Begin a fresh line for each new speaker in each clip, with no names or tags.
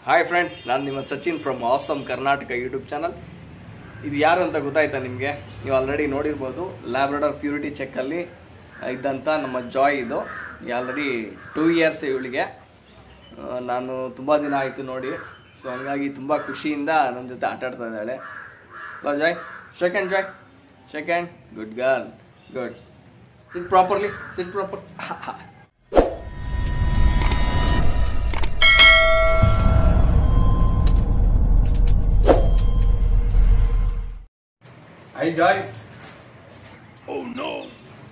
Hi friends ನಾನು ನಿಮ್ಮ Sachin from awesome Karnataka YouTube channel ಇದು ಯಾರು ಅಂತ ಗೊತ್ತಾಯ್ತಾ ನಿಮಗೆ ನೀವು ಆಲ್ರೆಡಿ ನೋಡಿರ್ಬೋದು ಲ್ಯಾಬ್ರಡರ್ ಪ್ಯೂರಿಟಿ ಚೆಕ್ಕಲ್ಲಿ ಇದ್ದಂಥ ನಮ್ಮ ಜಾಯ್ ಇದು ಆಲ್ರೆಡಿ ಟೂ ಇಯರ್ಸ್ ಇವಳಿಗೆ ಆ, ನಾನು ತುಂಬ ದಿನ ಆಯಿತು ನೋಡಿ ಸೊ ಹಂಗಾಗಿ ತುಂಬ ಖುಷಿಯಿಂದ ನನ್ನ ಜೊತೆ ಆಟ ಆಡ್ತಾ ಇದ್ದಾಳೆ ಅಲ್ಲ Joy second Joy second good girl good sit properly sit proper Hi, Joy. Oh no.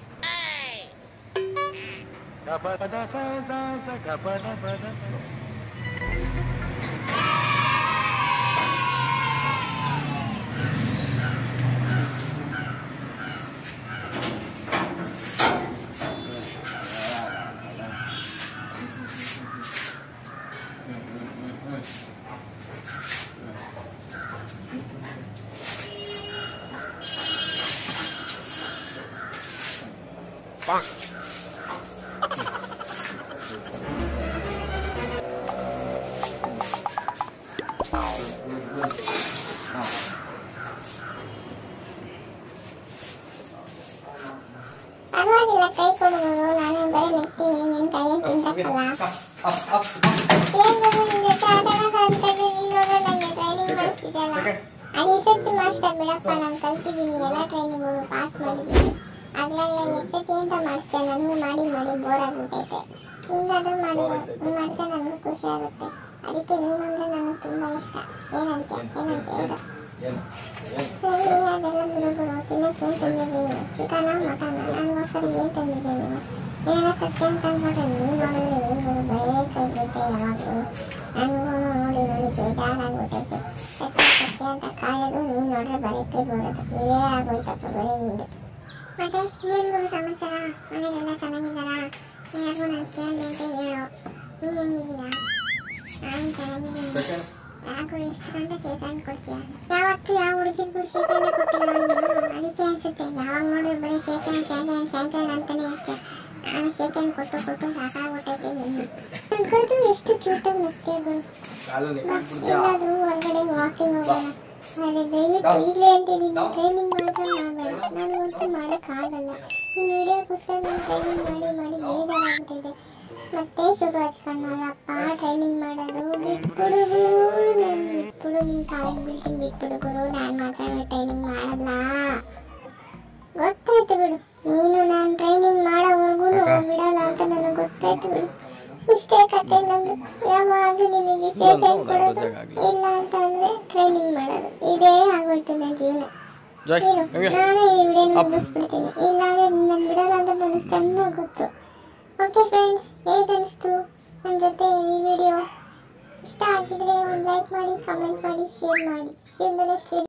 ಪರವಾಗಿಲ್ಲ ಕೈ ಕೊಡ್ಬೋದು ನಾನು ಬರೀ ನೆಕ್ತೀನಿ ನಿನ್ ಕೈಯೇನ್ ತಿಂತಕ್ಕಲ್ಲ
Up, up, up.
ಏನ್ ಮಗು ನಿನ್ ಜೊತೆ ಆಟ ಆಡೋದು ಅನ್ಕೊಂಡ್ರೆ ನೀನ್ ಹೋದ್ರೆ ನಂಗೆ ಟ್ರೈನಿಂಗ್ ಮಾಡ್ತಿದ್ದಲ್ಲ ಅದು ಎಷ್ಟೊತ್ತಿ ಮಾಸ್ಟರ್ ಬಿಡಪ್ಪ ನಾನು ಕಲ್ತಿದ್ದೀನಿ ಎಲ್ಲ ಟ್ರೈನಿಂಗ್ ಪಾಸ್ ಮಾಡಿದ್ದೀನಿ ಆಗ್ಲೆಲ್ಲ ಎಷ್ಟೊತ್ತಿ ಅಂತ ಮಾಡಿಸ್ತೇನೆ ನನಗೂ ಮಾಡಿ ಮಾಡಿ ಬೋರ್ ಆಗ್ಬಿಟ್ಟೈತೆ ಹಿಂಗಾದ್ರೂ ಮಾಡಿ ನೀನ್ ಮಾಡಿದ್ರೆ ನನಗೂ ಖುಷಿ ಆಗುತ್ತೆ ಅದಕ್ಕೆ ನೀನು ಅಂದ್ರೆ ನನಗೆ ತುಂಬಾ ಇಷ್ಟ ಏನಂತೆ ಏನಂತ ಹೇಳು
ಏನು ಏನು
ಸರಿ ಅದೆಲ್ಲ ಬಿಡುಗಳು ತಿನ್ನಕ್ಕೆ ಏನು ತಂದಿದ್ದೀನಿ ಚಿಕನ ಮಟನ ನನಗೋಸ್ಕರ ಏನು ತಂದಿದ್ದೀನಿ ನೀನು ಏನಾರ ಕತ್ತೆ ಅಂತ ಅಂದ್ಬಿಟ್ರೆ ನೀನು ನೋಡಿದ್ರೆ ಏನು ಬರೇ ಕೈ ಬಿಟ್ಟೆ ಯಾವಾಗಲೂ ನನಗೂ ನೋಡಿ ನೋಡಿ ಬೇಜಾರಾಗ್ಬಿಟ್ಟೈತೆ ಕತ್ತೆ ಕತ್ತೆ ಅಂತ ಕಾಯೋದು ನೀನು ನೋಡ್ರೆ ಬರೀ ಕೈ ಬರೋದು ಇದೇ ಆಗೋಯ್ತಪ್ಪ ಬರೀ ನಿಂದು ಮತ್ತೆ ಇನ್ನೇನು ಗುರು ಸಮಾಚಾರ ಮನೆಗೆಲ್ಲ ಚೆನ್ನಾಗಿದ್ದಾರಾ ಏನಾದ್ರು ನಾನು ಕೇಳಿದೆ ಅಂತ ಹೇಳು ನೀನು ಹೆಂಗಿದೀಯಾ ನಾನು ಚೆನ್ನಾಗಿದ್ದೀನಿ
ಸೆಕೆಂಡ್
ಯಾಕೋ ಎಷ್ಟು ಗಂಟೆ ಶೇಖರಣೆ ಕೊಡ್ತೀಯ ಯಾವತ್ತು ಯಾವ ಹುಡುಗಿಗೂ ಶೇಖರಣೆ ಕೊಟ್ಟಿಲ್ಲ ನೀನು ಅದಕ್ಕೆ ಅನ್ಸುತ್ತೆ ಯಾವಾಗ ನೋಡಿದ್ರು ಬರೀ ಶೇಖರಣೆ ಶೇಖರಣೆ ಶೇಖರಣೆ ಅಂತಾನೆ ಇರ್ತೀಯ ನಾನು ಶೇಖರಣೆ ಕೊಟ್ಟು ಕೊಟ್ಟು ಸಾಕಾಗ್ಬಿಟ್ಟೈತೆ ನಿನ್ನೆ ನನ್ಗದು ಎಷ್ಟು ಕ್ಯೂಟಾಗಿ ನಗ್ತೀಯ
ಕಾಲಲ್ಲಿ
ಬಾ
ಬಿಡ್ತೀಯಾ
ಎಲ್ಲಾದ್ರೂ ಹೊರಗಡೆ ವಾಕಿಂಗ್ ಹೋಗೋಣ ಅದೇ ದಯವಿಟ್ಟು ಈಗಲೇ ಹೇಳ್ತಿದ್ದೀನಿ ಟ್ರೈನಿಂಗ್ ಮಾತ್ರ ಮಾಡಬೇಡ ನನಗಂತೂ ಮಾಡೋಕ್ಕಾಗಲ್ಲ ನೀನು ವಿಡಿಯೋಕ್ಕೋಸ್ಕರ ನಾನು ಟ್ರೈನಿಂಗ್ ಮಾಡಿ ಮಾಡಿ ಬೇಜಾರಾಗ್ಬಿಟ್ಟಿದೆ ಮತ್ತೆ ಶುರು ಹಚ್ಕೊಂಡಲ್ಲಪ್ಪ ಟ್ರೈನಿಂಗ್ ಮಾಡೋದು ಬಿಟ್ಬಿಡು ನಾನು ಬಿಟ್ಬಿಡು ನಿನ್ನ ಕಾಲಿಗೆ ಬೀಳ್ತೀನಿ ಬಿಟ್ಬಿಡು ಗುರು ನಾನು ಮಾತ್ರ ಟ್ರೈನಿಂಗ್ ಮಾಡಲ್ಲ ಗೊತ್ತಾಯ್ತು ಬಿಡು ನೀನು ನಾನು ಟ್ರೈನಿಂಗ್ ಮಾಡೋವರೆಗೂ ಬಿಡಲ್ಲ ಅಂತ ನನಗೆ ಗೊತ್ತಾಯ್ತು ಬಿಡು ಇಷ್ಟೇ ಕತೆ ನಂದು ಯಾವಾಗಲೂ ನಿನಗೆ ಶೇಖರಣೆ ಕೊಡೋದು ಇಲ್ಲ ಅಂತ ಅಂದ್ರೆ ಟ್ರೈನಿಂಗ್ ಮಾಡೋದು ಇದೇ ಆಗೋಯ್ತು ನನ್ನ ಜೀವನ
ಜಾಯ್
ಇರು
ಹಂಗೆ
ನಾನೇ ಈ ವಿಡಿಯೋನ ಮುಗಿಸ್ಬಿಡ್ತೀನಿ ಇಲ್ಲಾಂದ್ರೆ ನಾನು ಬಿಡಲ್ಲ ಅಂತ ನನಗೆ ಚೆನ್ನಾಗಿ ಗೊತ್ತು ಓಕೆ ಫ್ರೆಂಡ್ಸ್ ಹೇಗನ್ನಿಸ್ತು ನನ್ನ ಜೊತೆ ಈ ವಿಡಿಯೋ ಇಷ್ಟ ಆಗಿದ್ರೆ ಒಂದು ಲೈಕ್ ಮಾಡಿ ಕಮೆಂಟ್ ಮಾಡಿ ಶೇರ್ ಮಾಡಿ ಶೇರ್ ನೆಕ್ಸ್ಟ್